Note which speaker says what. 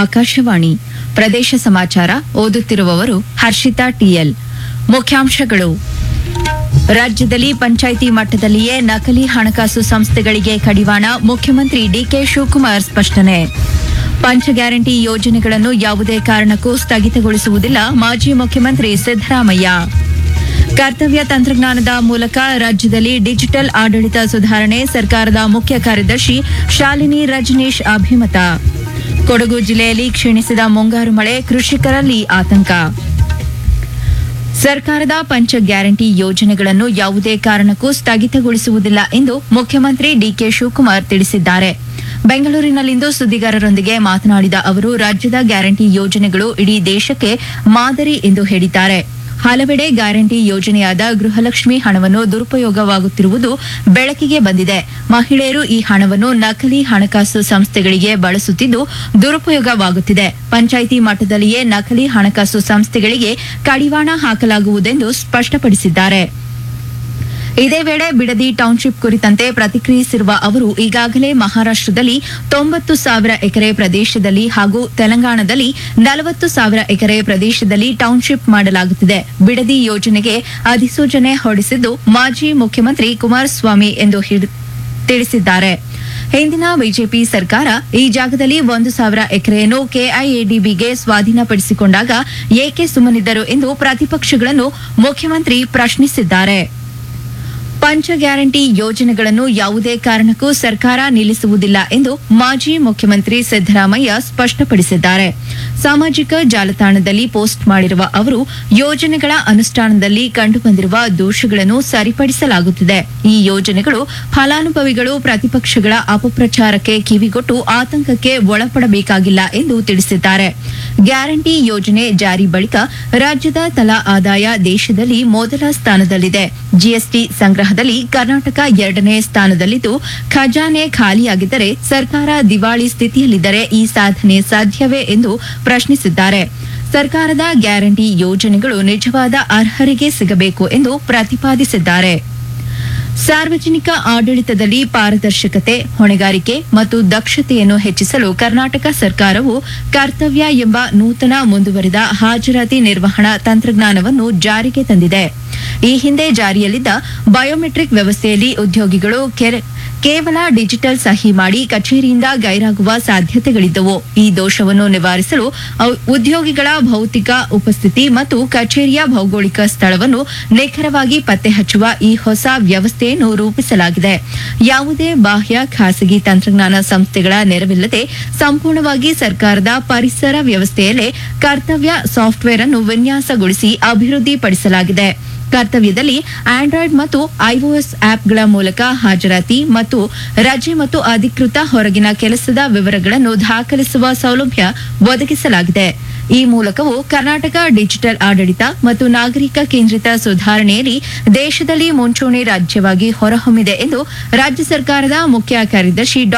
Speaker 1: ಆಕಾಶವಾಣಿ ಪ್ರದೇಶ ಸಮಾಚಾರ ಓದುತ್ತಿರುವವರು ಹರ್ಷಿತಾ ಟಿಎಲ್ ಮುಖ್ಯಾಂಶಗಳು ರಾಜ್ಯದಲ್ಲಿ ಪಂಚಾಯಿತಿ ಮಟ್ಟದಲ್ಲಿಯೇ ನಕಲಿ ಹಣಕಾಸು ಸಂಸ್ಥೆಗಳಿಗೆ ಕಡಿವಾಣ ಮುಖ್ಯಮಂತ್ರಿ ಡಿಕೆ ಶಿವಕುಮಾರ್ ಸ್ಪಷ್ಟನೆ ಪಂಚ ಗ್ಯಾರಂಟಿ ಯೋಜನೆಗಳನ್ನು ಯಾವುದೇ ಕಾರಣಕ್ಕೂ ಸ್ಥಗಿತಗೊಳಿಸುವುದಿಲ್ಲ ಮಾಜಿ ಮುಖ್ಯಮಂತ್ರಿ ಸಿದ್ದರಾಮಯ್ಯ ಕರ್ತವ್ಯ ತಂತ್ರಜ್ಞಾನದ ಮೂಲಕ ರಾಜ್ಯದಲ್ಲಿ ಡಿಜಿಟಲ್ ಆಡಳಿತ ಸುಧಾರಣೆ ಸರ್ಕಾರದ ಮುಖ್ಯ ಕಾರ್ಯದರ್ಶಿ ಶಾಲಿನಿ ರಜನೀಶ್ ಅಭಿಮತ ಕೊಡಗು ಜಿಲ್ಲೆಯಲ್ಲಿ ಕ್ಷೀಣಿಸಿದ ಮುಂಗಾರು ಮಳೆ ಕೃಷಿಕರಲ್ಲಿ ಆತಂಕ ಸರ್ಕಾರದ ಪಂಚ ಗ್ಯಾರಂಟಿ ಯೋಜನೆಗಳನ್ನು ಯಾವುದೇ ಕಾರಣಕ್ಕೂ ಸ್ಥಗಿತಗೊಳಿಸುವುದಿಲ್ಲ ಎಂದು ಮುಖ್ಯಮಂತ್ರಿ ಡಿಕೆ ಶಿವಕುಮಾರ್ ತಿಳಿಸಿದ್ದಾರೆ ಬೆಂಗಳೂರಿನಲ್ಲಿಂದು ಸುದ್ದಿಗಾರರೊಂದಿಗೆ ಮಾತನಾಡಿದ ಅವರು ರಾಜ್ಯದ ಗ್ಯಾರಂಟಿ ಯೋಜನೆಗಳು ಇಡೀ ದೇಶಕ್ಕೆ ಮಾದರಿ ಎಂದು ಹೇಳಿದ್ದಾರೆ ಹಲವೆಡೆ ಗ್ಯಾರಂಟಿ ಯೋಜನೆಯಾದ ಗೃಹಲಕ್ಷ್ಮಿ ಹಣವನ್ನು ದುರುಪಯೋಗವಾಗುತ್ತಿರುವುದು ಬೆಳಕಿಗೆ ಬಂದಿದೆ ಮಹಿಳೆಯರು ಈ ಹಣವನ್ನು ನಕಲಿ ಹಣಕಾಸು ಸಂಸ್ಥೆಗಳಿಗೆ ಬಳಸುತ್ತಿದ್ದು ದುರುಪಯೋಗವಾಗುತ್ತಿದೆ ಪಂಚಾಯಿತಿ ಮಟ್ಟದಲ್ಲಿಯೇ ನಕಲಿ ಹಣಕಾಸು ಸಂಸ್ಥೆಗಳಿಗೆ ಕಡಿವಾಣ ಹಾಕಲಾಗುವುದೆಂದು ಸ್ಪಷ್ಟಪಡಿಸಿದ್ದಾರೆ ಇದೇ ವೇಳೆ ಬಿಡದಿ ಟೌನ್ಶಿಪ್ ಕುರಿತಂತೆ ಪ್ರತಿಕ್ರಿಯಿಸಿರುವ ಅವರು ಈಗಾಗಲೇ ಮಹಾರಾಷ್ಟದಲ್ಲಿ ತೊಂಬತ್ತು ಸಾವಿರ ಎಕರೆ ಪ್ರದೇಶದಲ್ಲಿ ಹಾಗೂ ತೆಲಂಗಾಣದಲ್ಲಿ ನಲವತ್ತು ಸಾವಿರ ಎಕರೆ ಪ್ರದೇಶದಲ್ಲಿ ಟೌನ್ಶಿಪ್ ಮಾಡಲಾಗುತ್ತಿದೆ ಬಿಡದಿ ಯೋಜನೆಗೆ ಅಧಿಸೂಚನೆ ಹೊರಡಿಸಿದ್ದು ಮಾಜಿ ಮುಖ್ಯಮಂತ್ರಿ ಕುಮಾರಸ್ವಾಮಿ ಎಂದು ಹಿಡ್- ತಿಳಿಸಿದ್ದಾರೆ ಹಿಂದಿನ ಬಿಜೆಪಿ ಸರ್ಕಾರ ಈ ಜಾಗದಲ್ಲಿ ಒಂದು ಸಾವಿರ ಎಕರೆಯನ್ನು ಕೆಐಎಡಿಬಿಗೆ ಸ್ವಾಧೀನಪಡಿಸಿಕೊಂಡಾಗ ಏಕೆ ಸುಮ್ಮನಿದ್ದರು ಎಂದು ಪ್ರತಿಪಕ್ಷಗಳನ್ನು ಮುಖ್ಯಮಂತ್ರಿ ಪ್ರಶ್ನಿಸಿದ್ದಾರೆ ಪಂಚ ಗ್ಯಾರಂಟಿ ಯೋಜನೆಗಳನ್ನು ಯಾವುದೇ ಕಾರಣಕ್ಕೂ ಸರ್ಕಾರ ನಿಲ್ಲಿಸುವುದಿಲ್ಲ ಎಂದು ಮಾಜಿ ಮುಖ್ಯಮಂತ್ರಿ ಸಿದ್ದರಾಮಯ್ಯ ಸ್ಪಷ್ಟಪಡಿಸಿದ್ದಾರೆ ಸಾಮಾಜಿಕ ಜಾಲತಾಣದಲ್ಲಿ ಪೋಸ್ಟ್ ಮಾಡಿರುವ ಅವರು ಯೋಜನೆಗಳ ಅನುಷ್ಠಾನದಲ್ಲಿ ಕಂಡುಬಂದಿರುವ ದೋಷಗಳನ್ನು ಸರಿಪಡಿಸಲಾಗುತ್ತಿದೆ ಈ ಯೋಜನೆಗಳು ಫಲಾನುಭವಿಗಳು ಪ್ರತಿಪಕ್ಷಗಳ ಅಪಪ್ರಚಾರಕ್ಕೆ ಕಿವಿಗೊಟ್ಟು ಆತಂಕಕ್ಕೆ ಒಳಪಡಬೇಕಾಗಿಲ್ಲ ಎಂದು ತಿಳಿಸಿದ್ದಾರೆ ಗ್ಯಾರಂಟಿ ಯೋಜನೆ ಜಾರಿ ಬಳಿಕ ರಾಜ್ಯದ ತಲಾ ಆದಾಯ ದೇಶದಲ್ಲಿ ಮೊದಲ ಸ್ಥಾನದಲ್ಲಿದೆ ಜಿಎಸ್ಟಿ ಸಂಗ್ರಹದಲ್ಲಿ ಕರ್ನಾಟಕ ಎರಡನೇ ಸ್ಥಾನದಲ್ಲಿದ್ದು ಖಜಾನೆ ಖಾಲಿಯಾಗಿದ್ದರೆ ಸರ್ಕಾರ ದಿವಾಳಿ ಸ್ಥಿತಿಯಲ್ಲಿದ್ದರೆ ಈ ಸಾಧನೆ ಸಾಧ್ಯವೇ ಎಂದು ಪ್ರಶ್ನಿಸಿದ್ದಾರೆ ಸರ್ಕಾರದ ಗ್ಯಾರಂಟಿ ಯೋಜನೆಗಳು ನಿಜವಾದ ಅರ್ಹರಿಗೆ ಸಿಗಬೇಕು ಎಂದು ಪ್ರತಿಪಾದಿಸಿದ್ದಾರೆ ಸಾರ್ವಜನಿಕ ಆಡಳಿತದಲ್ಲಿ ಪಾರದರ್ಶಕತೆ ಹೊಣೆಗಾರಿಕೆ ಮತ್ತು ದಕ್ಷತೆಯನ್ನು ಹೆಚ್ಚಿಸಲು ಕರ್ನಾಟಕ ಸರ್ಕಾರವು ಕರ್ತವ್ಯ ಎಂಬ ನೂತನ ಮುಂದುವರಿದ ಹಾಜರಾತಿ ನಿರ್ವಹಣಾ ತಂತ್ರಜ್ಞಾನವನ್ನು ಜಾರಿಗೆ ತಂದಿದೆ ಈ ಹಿಂದೆ ಜಾರಿಯಲ್ಲಿದ್ದ ಬಯೋಮೆಟ್ರಿಕ್ ವ್ಯವಸ್ಥೆಯಲ್ಲಿ ಉದ್ಯೋಗಿಗಳು ಕೆರೆ- ಕೇವಲ ಡಿಜಿಟಲ್ ಸಹಿ ಮಾಡಿ ಕಚೇರಿಯಿಂದ ಗೈರಾಗುವ ಸಾಧ್ಯತೆಗಳಿದ್ದವು ಈ ದೋಷವನ್ನು ನಿವಾರಿಸಲು ಅವ್- ಉದ್ಯೋಗಿಗಳ ಭೌತಿಕ ಉಪಸ್ಥಿತಿ ಮತ್ತು ಕಚೇರಿಯ ಭೌಗೋಳಿಕ ಸ್ಥಳವನ್ನು ನಿಖರವಾಗಿ ಪತ್ತೆ ಹಚ್ಚುವ ಈ ಹೊಸ ವ್ಯವಸ್ಥೆಯನ್ನು ರೂಪಿಸಲಾಗಿದೆ ಯಾವುದೇ ಬಾಹ್ಯ ಖಾಸಗಿ ತಂತ್ರಜ್ಞಾನ ಸಂಸ್ಥೆಗಳ ನೆರವಿಲ್ಲದೆ ಸಂಪೂರ್ಣವಾಗಿ ಸರ್ಕಾರದ ಪರಿಸರ ವ್ಯವಸ್ಥೆಯಲ್ಲೇ ಕರ್ತವ್ಯ ಸಾಫ್ಟ್ವೇರ್ ಅನ್ನು ವಿನ್ಯಾಸಗೊಳಿಸಿ ಅಭಿವೃದ್ಧಿಪಡಿಸಲಾಗಿದೆ ಕರ್ತವ್ಯದಲ್ಲಿ ಆಂಡ್ರಾಯ್ಡ್ ಮತ್ತು ಐಒಎಸ್ ಆಪ್ಗಳ ಮೂಲಕ ಹಾಜರಾತಿ ಮತ್ತು ರಜೆ ಮತ್ತು ಅಧಿಕೃತ ಹೊರಗಿನ ಕೆಲಸದ ವಿವರಗಳನ್ನು ದಾಖಲಿಸುವ ಸೌಲಭ್ಯ ಒದಗಿಸಲಾಗಿದೆ ಈ ಮೂಲಕವು ಕರ್ನಾಟಕ ಡಿಜಿಟಲ್ ಆಡಳಿತ ಮತ್ತು ನಾಗರಿಕ ಕೇಂದ್ರಿತ ಸುಧಾರಣೆಯಲ್ಲಿ ದೇಶದಲ್ಲಿ ಮುಂಚೂಣಿ ರಾಜ್ಯವಾಗಿ ಹೊರಹೊಮ್ಮಿದೆ ಎಂದು ರಾಜ್ಯ ಸರ್ಕಾರದ ಮುಖ್ಯ ಕಾರ್ಯದರ್ಶಿ ಡಾ